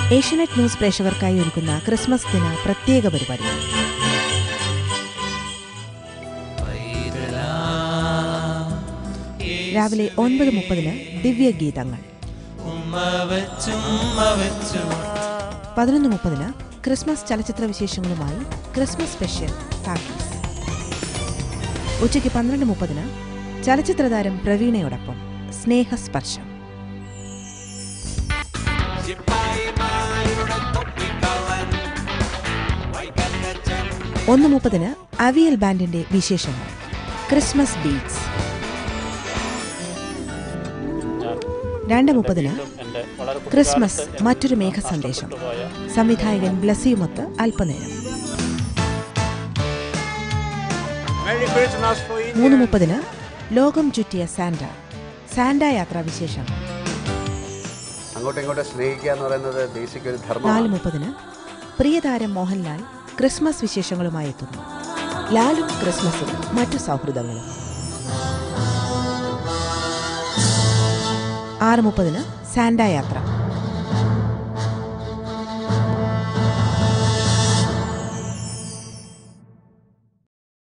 Asianet news പ്രേക്ഷകർക്കായി ഒരുക്കുന്ന Christmas ദിന പ്രത്യേക പരിപാടി രാവിലെ ഒൻപത് മുപ്പതിന് ദിവ്യഗീതങ്ങൾ പതിനൊന്ന് മുപ്പതിന് ക്രിസ്മസ് ചലച്ചിത്ര വിശേഷങ്ങളുമായി ക്രിസ്മസ് സ്പെഷ്യൽ ടാക്കീസ് ഉച്ചയ്ക്ക് പന്ത്രണ്ട് മുപ്പതിന് ചലച്ചിത്ര താരം പ്രവീണയോടൊപ്പം സ്നേഹസ്പർശം ഒന്ന് മുപ്പതിന് അവിയൽ ബാൻഡിന്റെ വിശേഷങ്ങൾ ക്രിസ്മസ് ബീറ്റ്സ് രണ്ട് മുപ്പതിന് ക്രിസ്മസ് മറ്റൊരു മേഘ സന്ദേശം സംവിധായകൻ ബ്ലസ്സിയുമൊത്ത് അല്പനേരം മൂന്ന് മുപ്പതിന് ലോകം ചുറ്റിയ സാന്റ സാന്റ യാത്രാ വിശേഷം അങ്ങോട്ടും ഇങ്ങോട്ടും സ്നേഹിക്കുക എന്ന് പറയുന്നത് ബേസിക് ഒരു നാല് ധർമ്മമാണ് മുപ്പതിന് പ്രിയതാരം മോഹൻലാൽ ക്രിസ്മസ് വിശേഷങ്ങളുമായി എത്തുന്നു ലാലും ക്രിസ്മസും മറ്റു സൗഹൃദങ്ങളും ആറ് മുപ്പതിന് സാന്റ യാത്ര